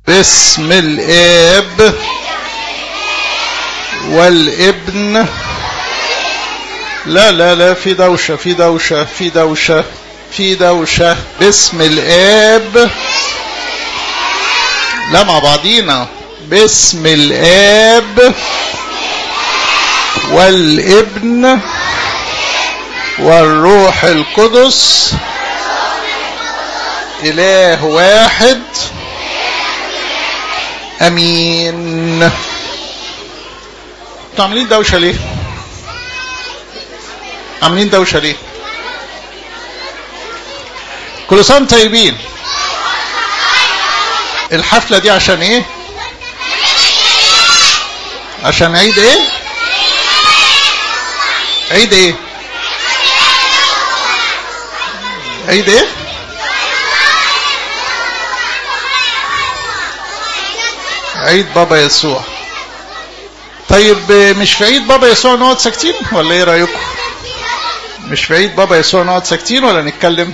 باسم الاب والابن لا لا لا في دوشة في دوشة في دوشة في دوشة باسم الاب لا مع بعضينا باسم الاب والابن والروح القدس اله واحد امين انتوا عاملين دوشه ليه عاملين دوشه ليه كل سنه وانتم طيبين الحفله دي عشان ايه عشان عيد ايه عيد ايه عيد ايه عيد بابا يسوع طيب مش في عيد بابا يسوع نقعد ساكتين ولا ايه رايكم مش في عيد بابا يسوع نقعد ساكتين ولا نتكلم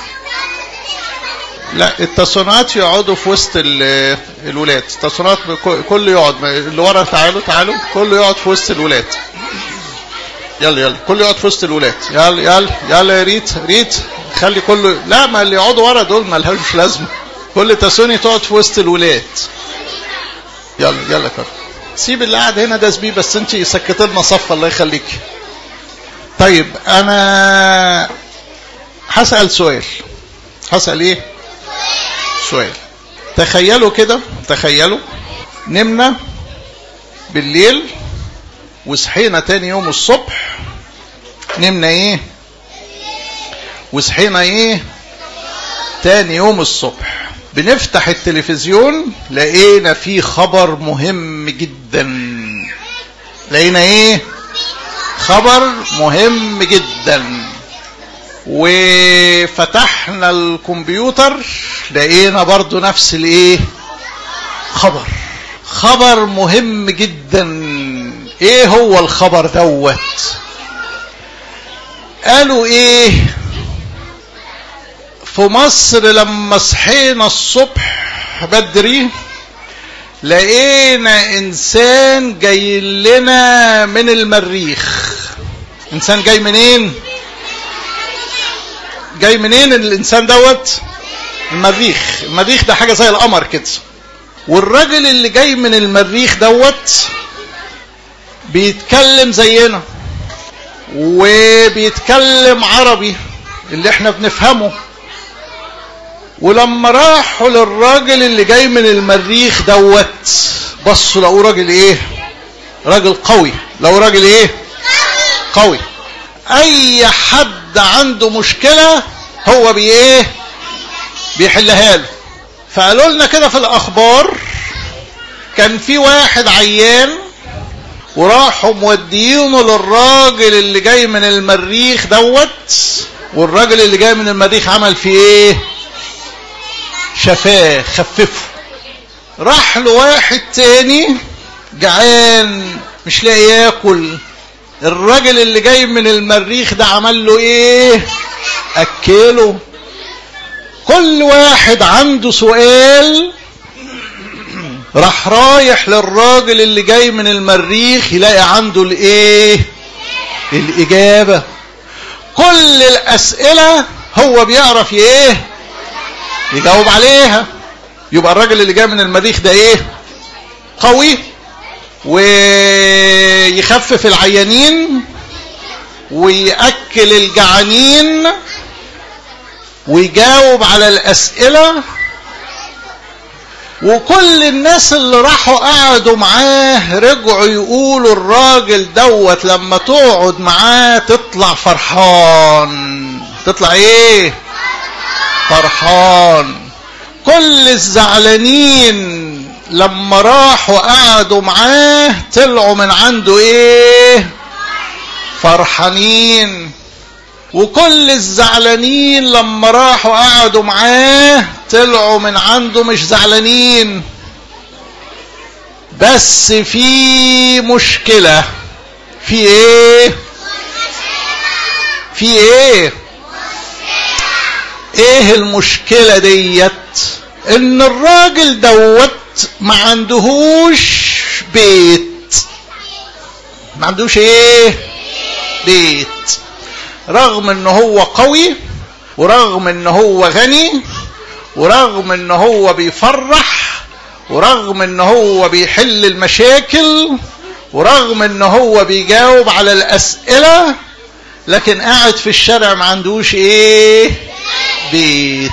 لا التصنيعات يقعدوا في وسط الولاد التصنيعات كله يقعد اللي ورا تعالوا تعالوا كله يقعد في وسط الولاد يلا يلا كله يقعد في وسط الولاد يلا يلا يلا يا ريت ريت خلي كله لا ما اللي يقعدوا ورا دول ما لهمش لازمه كل تسوني تقعد في وسط الولاد يلا يلا كده سيب اللي قاعد هنا ده زبيه بس انت سكت لنا صف الله يخليك طيب انا هسال سؤال هسال ايه سؤال تخيلوا كده تخيلوا نمنا بالليل وصحينا تاني يوم الصبح نمنا ايه وصحينا ايه تاني يوم الصبح بنفتح التلفزيون لقينا فيه خبر مهم جدا لقينا ايه خبر مهم جدا وفتحنا الكمبيوتر لقينا برضو نفس الايه خبر خبر مهم جدا ايه هو الخبر دوت قالوا ايه في مصر لما صحينا الصبح بدري لقينا انسان جاي لنا من المريخ انسان جاي منين جاي منين الانسان دوت المريخ المريخ ده حاجه زي القمر كده والراجل اللي جاي من المريخ دوت بيتكلم زينا وبيتكلم عربي اللي احنا بنفهمه ولما راحوا للراجل اللي جاي من المريخ دوت بصوا لقوا راجل ايه راجل قوي لقوا راجل ايه قوي اي حد عنده مشكلة هو بي ايه بيحلها له فقالوا لنا كده في الاخبار كان في واحد عيان وراحوا موديينه للراجل اللي جاي من المريخ دوت والراجل اللي جاي من المريخ عمل فيه ايه شفاه خففه راح له واحد تاني جعان مش لاقي ياكل الراجل اللي جاي من المريخ ده عمل له ايه اكله كل واحد عنده سؤال راح رايح للراجل اللي جاي من المريخ يلاقي عنده الايه الاجابه كل الاسئله هو بيعرف ايه يجاوب عليها يبقى الراجل اللي جاي من المريخ ده ايه قوي ويخفف العيانين ويأكل الجعانين ويجاوب على الأسئلة وكل الناس اللي راحوا قعدوا معاه رجعوا يقولوا الراجل دوت لما تقعد معاه تطلع فرحان تطلع ايه فرحان كل الزعلانين لما راحوا قعدوا معاه طلعوا من عنده ايه فرحانين وكل الزعلانين لما راحوا قعدوا معاه طلعوا من عنده مش زعلانين بس في مشكلة في ايه في ايه ايه المشكلة ديت ان الراجل دوت ما عندهوش بيت ما عندوش ايه بيت رغم ان هو قوي ورغم ان هو غني ورغم ان هو بيفرح ورغم ان هو بيحل المشاكل ورغم ان هو بيجاوب على الاسئله لكن قاعد في الشارع ما عندوش ايه بيت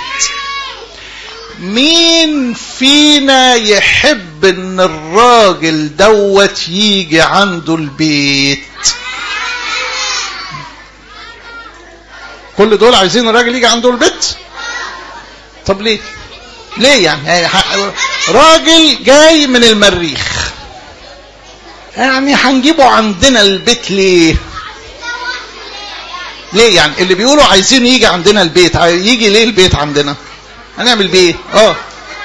مين فينا يحب ان الراجل دوت يجي عنده البيت كل دول عايزين الراجل يجي عنده البيت طب ليه ليه يعني راجل جاي من المريخ يعني هنجيبه عندنا البيت ليه ليه يعني اللي بيقولوا عايزين يجي عندنا البيت يجي ليه البيت عندنا هنعمل بيه اه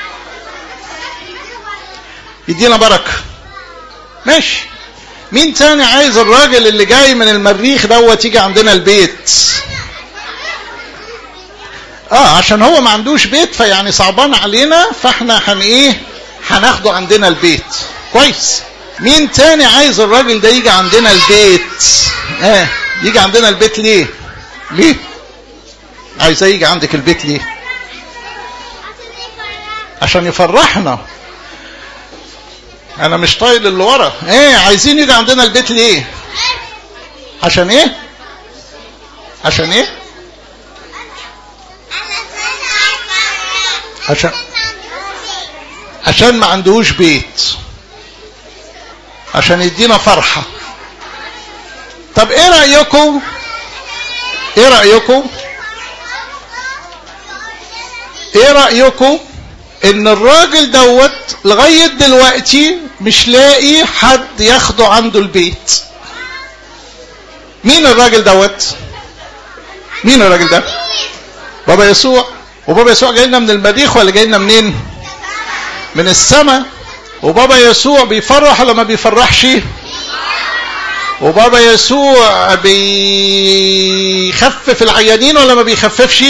يدينا بركه ماشي مين تاني عايز الراجل اللي جاي من المريخ دوت يجي عندنا البيت اه عشان هو ما عندوش بيت فيعني صعبان علينا فاحنا هن ايه هناخده عندنا البيت كويس مين تاني عايز الراجل ده يجي عندنا البيت اه يجي عندنا البيت ليه ليه عايزاه يجي عندك البيت ليه عشان يفرحنا انا مش طايل اللي ورا ايه عايزين يجي عندنا البيت ليه عشان ايه عشان ايه عشان عشان ما عندهوش بيت عشان يدينا فرحة طب ايه رأيكم ايه رأيكم ايه رأيكم ان الراجل دوت لغاية دلوقتي مش لاقي حد ياخده عنده البيت مين الراجل دوت مين الراجل ده بابا يسوع وبابا يسوع جاي لنا من المريخ ولا جاي لنا منين من السماء وبابا يسوع بيفرح ولا ما بيفرحش وبابا يسوع بيخفف العيانين ولا ما بيخففش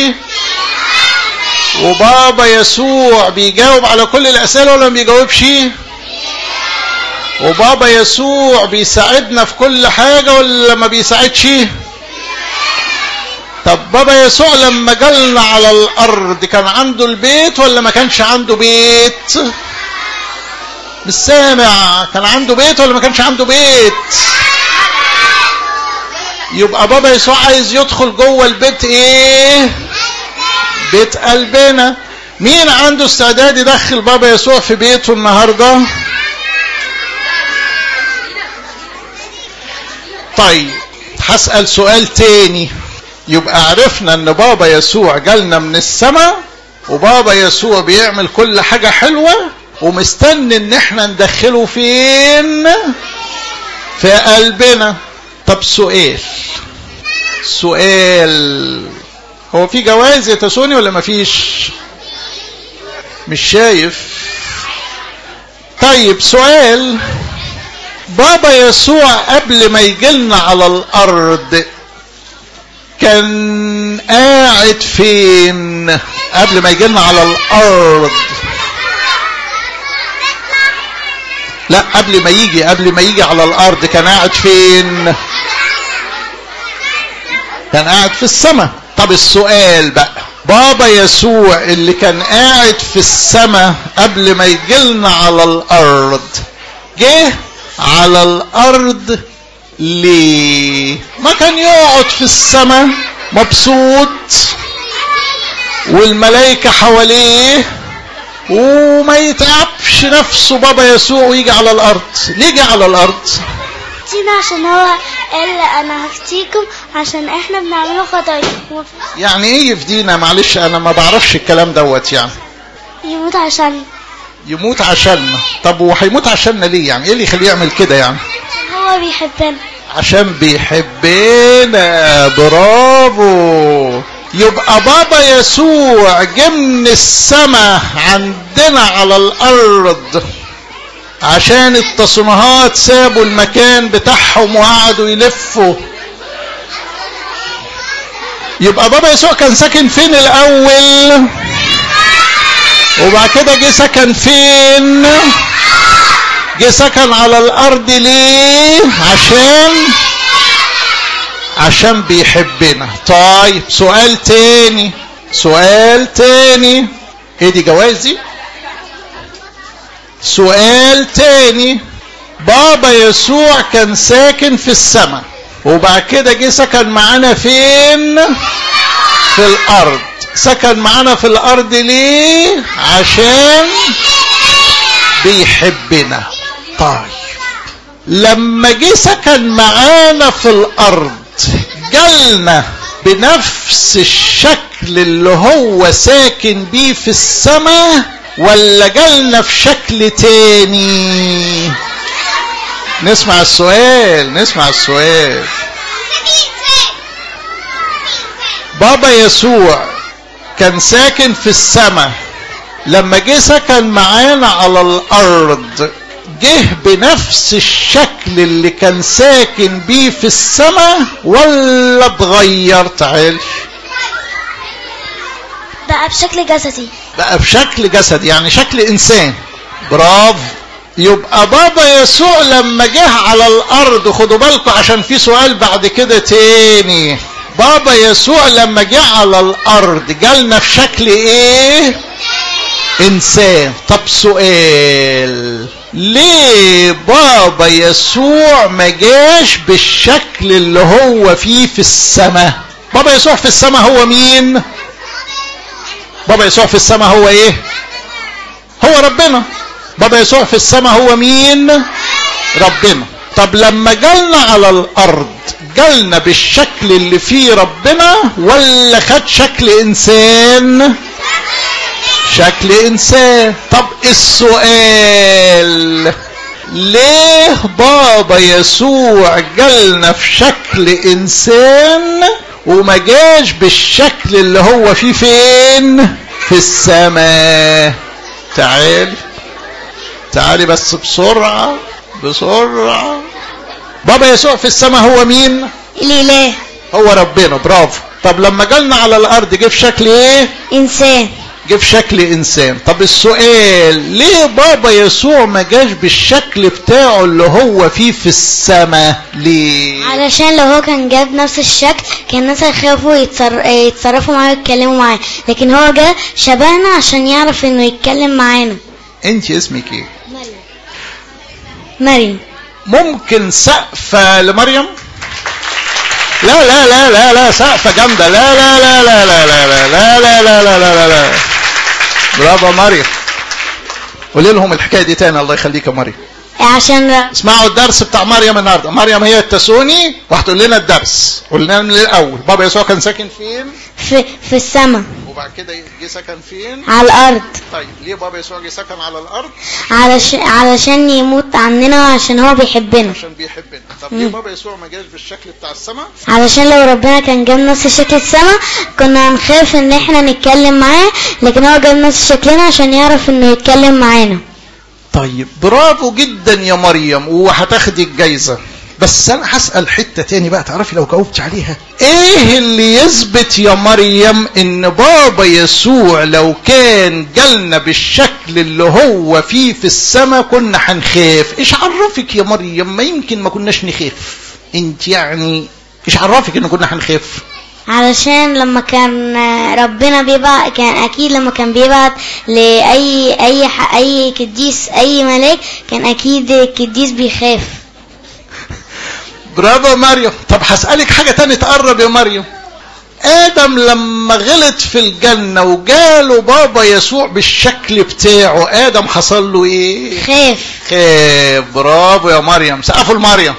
وبابا يسوع بيجاوب على كل الأسئلة ولا ما بيجاوبش وبابا يسوع بيساعدنا في كل حاجة ولا ما بيساعدش طب بابا يسوع لما جالنا على الأرض كان عنده البيت ولا ما كانش عنده بيت مش سامع كان عنده بيت ولا ما كانش عنده بيت يبقى بابا يسوع عايز يدخل جوه البيت ايه بيت قلبنا مين عنده استعداد يدخل بابا يسوع في بيته النهارده طيب هسأل سؤال تاني يبقى عرفنا ان بابا يسوع جالنا من السماء وبابا يسوع بيعمل كل حاجة حلوة ومستني ان احنا ندخله فين في قلبنا طب سؤال سؤال هو في جواز يا تسوني ولا مفيش مش شايف طيب سؤال بابا يسوع قبل ما يجيلنا على الارض كان قاعد فين قبل ما يجيلنا على الارض لا قبل ما يجي قبل ما يجي على الارض كان قاعد فين كان قاعد في السماء طب السؤال بقى بابا يسوع اللي كان قاعد في السماء قبل ما يجيلنا على الارض جه على الارض ليه ما كان يقعد في السماء مبسوط والملائكة حواليه وما يتعبش نفسه بابا يسوع ويجي على الارض ليه جه على الارض يفدينا عشان هو قال انا هفتيكم عشان احنا بنعمله خطايا يعني ايه يفدينا معلش انا ما بعرفش الكلام دوت يعني يموت عشان يموت عشاننا طب وهيموت عشاننا ليه يعني ايه اللي يخليه يعمل كده يعني عشان هو بيحبنا عشان بيحبنا برافو يبقى بابا يسوع جه من السماء عندنا على الارض عشان التصنيعات سابوا المكان بتاعهم وقعدوا يلفوا يبقى بابا يسوع كان ساكن فين الاول وبعد كده جه سكن فين جه سكن على الارض ليه عشان عشان بيحبنا طيب سؤال تاني سؤال تاني ايه دي جواز دي سؤال تاني بابا يسوع كان ساكن في السماء وبعد كده جه سكن معانا فين في الارض سكن معانا في الارض ليه عشان بيحبنا طيب لما جه سكن معانا في الارض جالنا بنفس الشكل اللي هو ساكن بيه في السماء ولا جالنا في شكل تاني نسمع السؤال نسمع السؤال بابا يسوع كان ساكن في السماء لما جه سكن معانا على الارض جه بنفس الشكل اللي كان ساكن بيه في السماء ولا اتغير تعال بقى بشكل جسدي بقى بشكل جسد يعني شكل انسان برافو يبقى بابا يسوع لما جه على الارض خدوا بالكم عشان في سؤال بعد كده تاني بابا يسوع لما جه على الارض جالنا في شكل ايه انسان طب سؤال ليه بابا يسوع ما جاش بالشكل اللي هو فيه في السماء بابا يسوع في السماء هو مين بابا يسوع في السماء هو ايه هو ربنا بابا يسوع في السماء هو مين ربنا طب لما جالنا على الارض جالنا بالشكل اللي فيه ربنا ولا خد شكل انسان شكل انسان طب السؤال ليه بابا يسوع جالنا في شكل انسان وما جاش بالشكل اللي هو فيه فين في السماء تعالي تعالي بس بسرعة بسرعة بابا يسوع في السماء هو مين الاله هو ربنا برافو طب لما جالنا على الارض جه في شكل ايه انسان جه في شكل انسان طب السؤال ليه بابا يسوع ما جاش بالشكل بتاعه اللي هو فيه في السماء ليه علشان لو هو كان جاب نفس الشكل كان الناس هيخافوا يتصر... يتصرفوا معاه ويتكلموا معاه لكن هو جه شبهنا عشان يعرف انه يتكلم معانا انت اسمك ايه مريم ممكن سقفة لمريم لا لا لا لا لا سقفة جامدة لا لا لا لا لا لا لا لا لا لا لا لا لا برافو مريم قولي لهم الحكاية دي تاني الله يخليك يا مريم عشان اسمعوا الدرس بتاع مريم النهارده مريم هي التسوني وهتقول لنا الدرس قلنا من الاول بابا يسوع كان ساكن فين في في السماء وبعد كده جه سكن فين على الارض طيب ليه بابا يسوع جه سكن على الارض علشان علشان يموت عننا عشان هو بيحبنا عشان بيحبنا طب ليه بابا يسوع ما جاش بالشكل بتاع السماء علشان لو ربنا كان جاب نفس شكل السماء كنا هنخاف ان احنا نتكلم معاه لكن هو جاب نفس شكلنا عشان يعرف انه يتكلم معانا طيب برافو جدا يا مريم وهتاخدي الجايزه بس انا هسال حته تاني بقى تعرفي لو جاوبت عليها ايه اللي يثبت يا مريم ان بابا يسوع لو كان جالنا بالشكل اللي هو فيه في السماء كنا هنخاف ايش عرفك يا مريم ما يمكن ما كناش نخاف انت يعني ايش عرفك ان كنا هنخاف علشان لما كان ربنا بيبعت كان اكيد لما كان بيبعت لاي اي ح- اي قديس اي ملاك كان اكيد القديس بيخاف برافو يا مريم طب هسألك حاجة تانية تقرب يا مريم آدم لما غلط في الجنة وجاله بابا يسوع بالشكل بتاعه آدم حصل له إيه؟ خاف خير برافو يا مريم سقفوا لمريم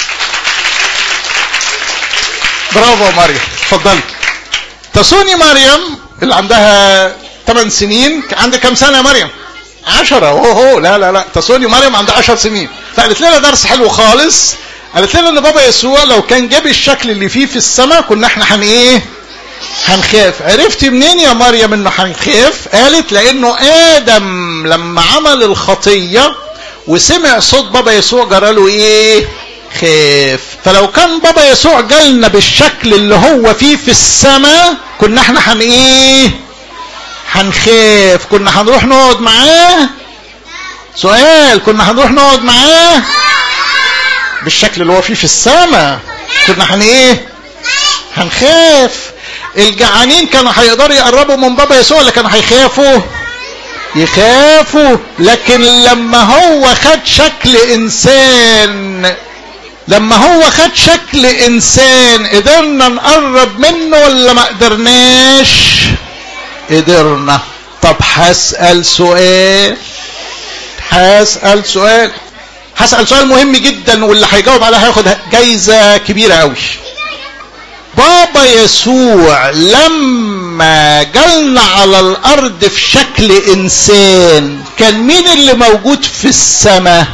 برافو يا مريم اتفضلي تصوني مريم اللي عندها 8 سنين عندك كام سنة يا مريم؟ 10 اوه لا لا لا تصوني مريم عندها 10 سنين فقالت لنا درس حلو خالص قالت لنا ان بابا يسوع لو كان جاب الشكل اللي فيه في السماء كنا احنا هن ايه؟ هنخاف عرفتي منين يا مريم انه هنخاف قالت لانه ادم لما عمل الخطيه وسمع صوت بابا يسوع جراله ايه خاف فلو كان بابا يسوع جالنا بالشكل اللي هو فيه في السماء كنا احنا هن ايه هنخاف كنا هنروح نقعد معاه سؤال كنا هنروح نقعد معاه بالشكل اللي هو فيه في السماء كنا هن ايه هنخاف الجعانين كانوا هيقدروا يقربوا من بابا يسوع ولا كانوا هيخافوا يخافوا لكن لما هو خد شكل انسان لما هو خد شكل انسان قدرنا نقرب منه ولا ما قدرناش قدرنا طب هسأل سؤال هسأل سؤال هسأل سؤال مهم جدا واللي هيجاوب عليه هياخد جايزة كبيرة قوي بابا يسوع لما جالنا على الارض في شكل انسان كان مين اللي موجود في السماء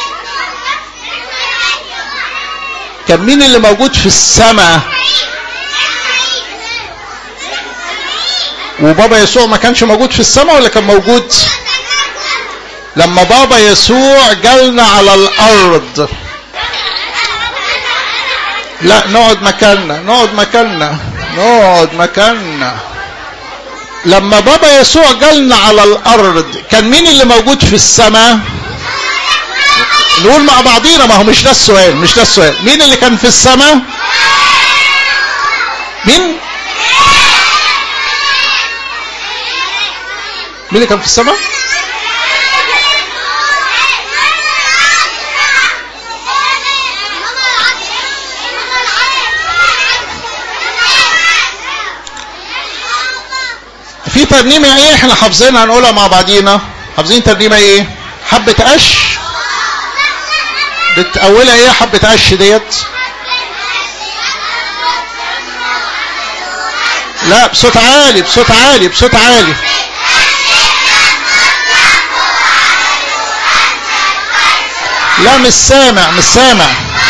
كان مين اللي موجود في السماء وبابا يسوع ما كانش موجود في السماء ولا كان موجود لما بابا يسوع جالنا على الارض لا نقعد مكاننا نقعد مكاننا نقعد مكاننا لما بابا يسوع جالنا على الارض كان مين اللي موجود في السماء نقول مع بعضينا ما هو مش ده السؤال مش ده السؤال مين اللي كان في السماء مين مين اللي كان في السماء في ترنيمه ايه احنا حافظينها هنقولها مع بعضينا حافظين ترنيمه ايه حبه قش بتأولها ايه حبه قش ديت لا بصوت عالي بصوت عالي بصوت عالي لا مش سامع مش سامع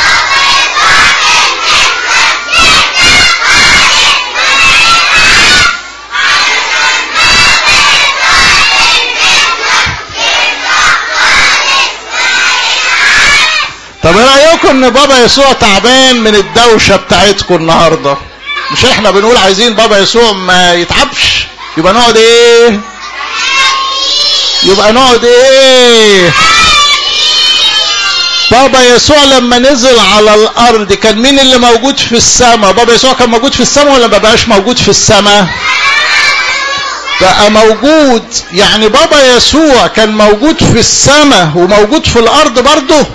طب ايه رايكم ان بابا يسوع تعبان من الدوشه بتاعتكم النهارده مش احنا بنقول عايزين بابا يسوع ما يتعبش يبقى نقعد ايه يبقى نقعد ايه بابا يسوع لما نزل على الارض كان مين اللي موجود في السماء بابا يسوع كان موجود في السماء ولا ما بقاش موجود في السماء بقى موجود يعني بابا يسوع كان موجود في السماء وموجود في الارض برضه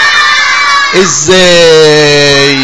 ازاي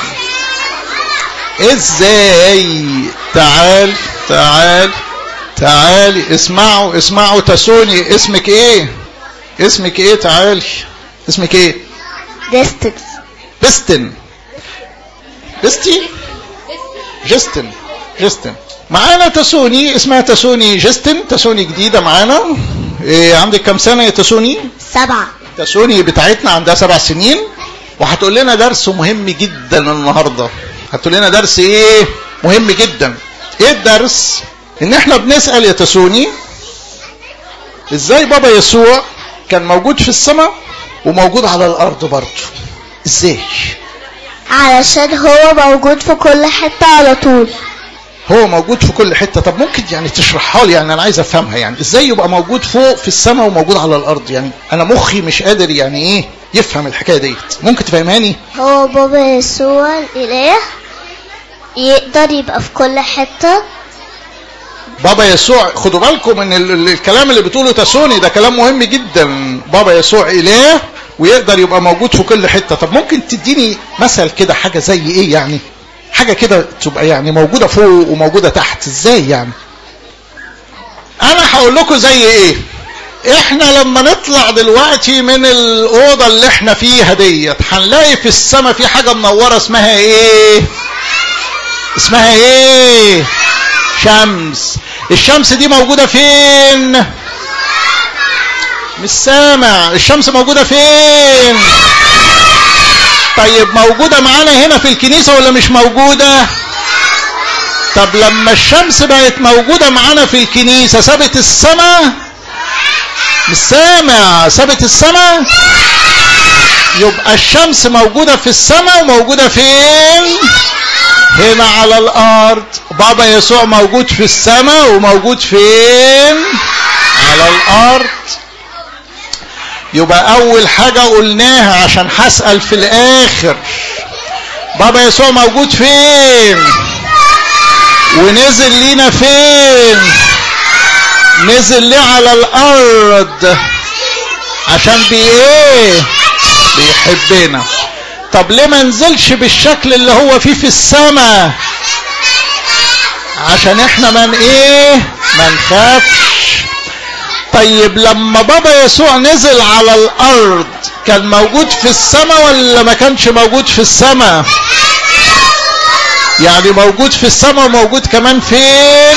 ازاي تعال تعال تعالي اسمعوا اسمعوا تسوني اسمك ايه اسمك ايه تعالي اسمك ايه ديستنس بستن بستي جستن جستن معانا تسوني اسمها تسوني جستن تسوني جديدة معانا إيه عندك كم سنة يا تسوني سبعة تسوني بتاعتنا عندها سبع سنين وهتقول لنا درس مهم جدا النهارده هتقول لنا درس ايه مهم جدا ايه الدرس ان احنا بنسال يا تسوني ازاي بابا يسوع كان موجود في السماء وموجود على الارض برضه ازاي علشان هو موجود في كل حتة على طول هو موجود في كل حته طب ممكن يعني تشرحها لي يعني انا عايز افهمها يعني ازاي يبقى موجود فوق في السماء وموجود على الارض يعني انا مخي مش قادر يعني ايه يفهم الحكايه ديت ممكن تفهماني هو بابا يسوع الإله يقدر يبقى في كل حتة بابا يسوع خدوا بالكم من ال- ال- الكلام اللي بتقوله تسوني ده كلام مهم جدا بابا يسوع اله ويقدر يبقى موجود في كل حته طب ممكن تديني مثل كده حاجه زي ايه يعني حاجه كده تبقى يعني موجوده فوق وموجوده تحت ازاي يعني انا هقول لكم زي ايه احنا لما نطلع دلوقتي من الاوضه اللي احنا فيها ديت هنلاقي في السماء في حاجه منوره اسمها ايه اسمها ايه شمس الشمس دي موجوده فين مش سامع الشمس موجوده فين طيب موجوده معانا هنا في الكنيسه ولا مش موجوده طب لما الشمس بقت موجوده معانا في الكنيسه سابت السماء مش سامع سابت السماء يبقى الشمس موجودة في السماء وموجودة فين هنا على الارض بابا يسوع موجود في السماء وموجود فين على الارض يبقى اول حاجة قلناها عشان هسأل في الاخر بابا يسوع موجود فين ونزل لينا فين نزل ليه على الارض عشان بي ايه بيحبنا طب ليه ما نزلش بالشكل اللي هو فيه في السماء عشان احنا من ايه ما نخافش طيب لما بابا يسوع نزل على الارض كان موجود في السماء ولا ما كانش موجود في السماء يعني موجود في السماء وموجود كمان فين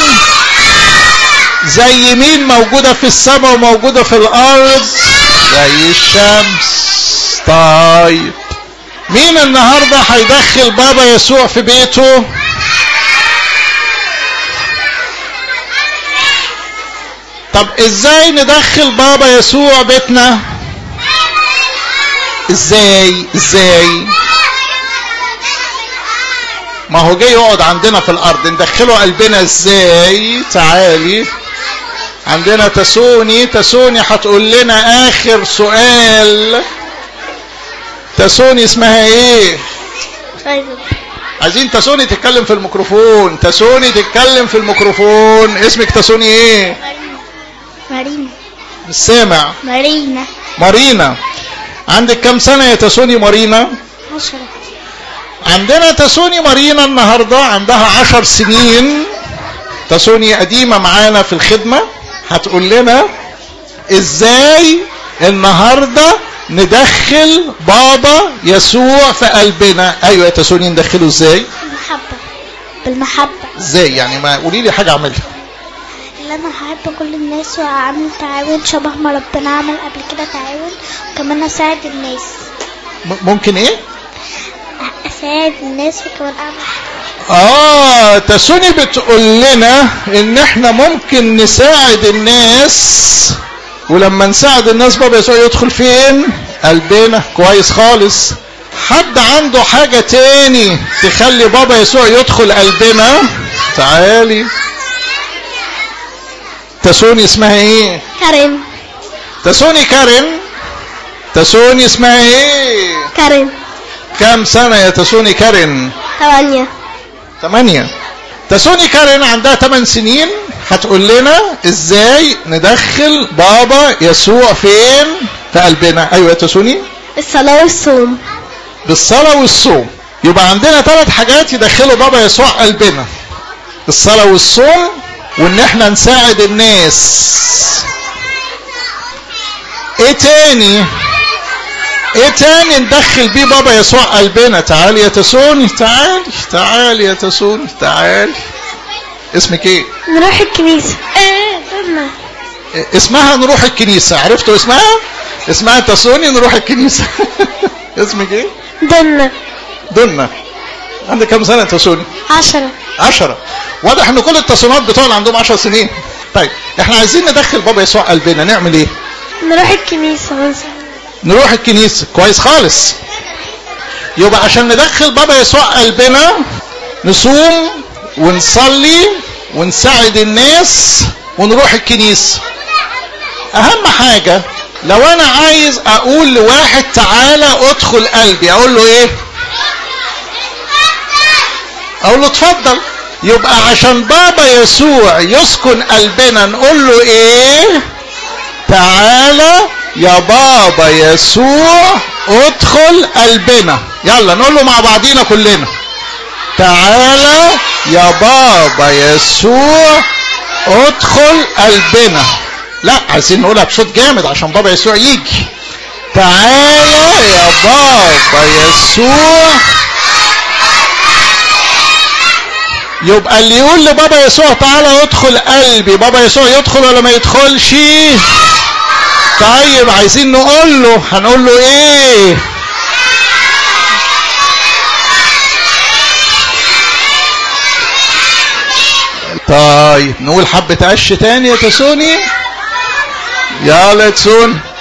زي مين موجودة في السماء وموجودة في الارض زي الشمس طيب مين النهاردة هيدخل بابا يسوع في بيته طب ازاي ندخل بابا يسوع بيتنا ازاي ازاي ما هو جاي يقعد عندنا في الارض ندخله قلبنا ازاي تعالي عندنا تسوني تسوني هتقول لنا اخر سؤال تسوني اسمها ايه عايزين تسوني تتكلم في الميكروفون تسوني تتكلم في الميكروفون اسمك تسوني ايه مارينا مش سامع مارينا مارينا عندك كم سنة يا تسوني مارينا عشرة عندنا تسوني مارينا النهاردة عندها عشر سنين تسوني قديمة معانا في الخدمة هتقول لنا ازاي النهاردة ندخل بابا يسوع في قلبنا ايوه يا تسوني ندخله ازاي بالمحبة بالمحبة ازاي يعني ما قولي لي حاجة اعملها اللي انا هحب كل الناس واعمل تعاون شبه ما ربنا عمل قبل كده تعاون وكمان اساعد الناس م- ممكن ايه اساعد الناس وكمان اعمل اه تسوني بتقول لنا ان احنا ممكن نساعد الناس ولما نساعد الناس بابا يسوع يدخل فين قلبنا كويس خالص حد عنده حاجة تاني تخلي بابا يسوع يدخل قلبنا تعالي تسوني اسمها ايه كريم تسوني كارين تسوني اسمها ايه كريم كام سنة يا تسوني كارين ثمانية ثمانية تسوني كارين عندها 8 سنين هتقول لنا ازاي ندخل بابا يسوع فين في قلبنا ايوه يا تسوني الصلاة والصوم بالصلاة والصوم يبقى عندنا ثلاث حاجات يدخلوا بابا يسوع قلبنا الصلاة والصوم وان احنا نساعد الناس ايه تاني ايه تاني ندخل بيه بابا يسوع قلبنا تعالي يا تسوني تعالي تعالي يا تسوني تعالي اسمك ايه نروح الكنيسة ايه قلنا اسمها نروح الكنيسة عرفتوا اسمها اسمها تسوني نروح الكنيسة اسمك ايه دنا دنا عندك كم سنة تسوني عشرة عشرة واضح ان كل التصنيفات بتوع اللي عندهم عشر سنين طيب احنا عايزين ندخل بابا يسوع قلبنا نعمل ايه نروح الكنيسة مثلا نروح الكنيسة كويس خالص يبقى عشان ندخل بابا يسوع قلبنا نصوم ونصلي ونساعد الناس ونروح الكنيسة اهم حاجة لو انا عايز اقول لواحد تعالى ادخل قلبي اقول له ايه اقول له اتفضل يبقى عشان بابا يسوع يسكن قلبنا نقول له ايه تعالى يا بابا يسوع ادخل قلبنا يلا نقول له مع بعضينا كلنا تعالى يا بابا يسوع ادخل قلبنا لا عايزين نقولها بصوت جامد عشان بابا يسوع يجي تعالى يا بابا يسوع يبقى اللي يقول لبابا يسوع تعالى ادخل قلبي بابا يسوع يدخل ولا ما يدخلش طيب عايزين نقول له هنقول له ايه طيب نقول حبة عش تاني يا تسوني يلا تسون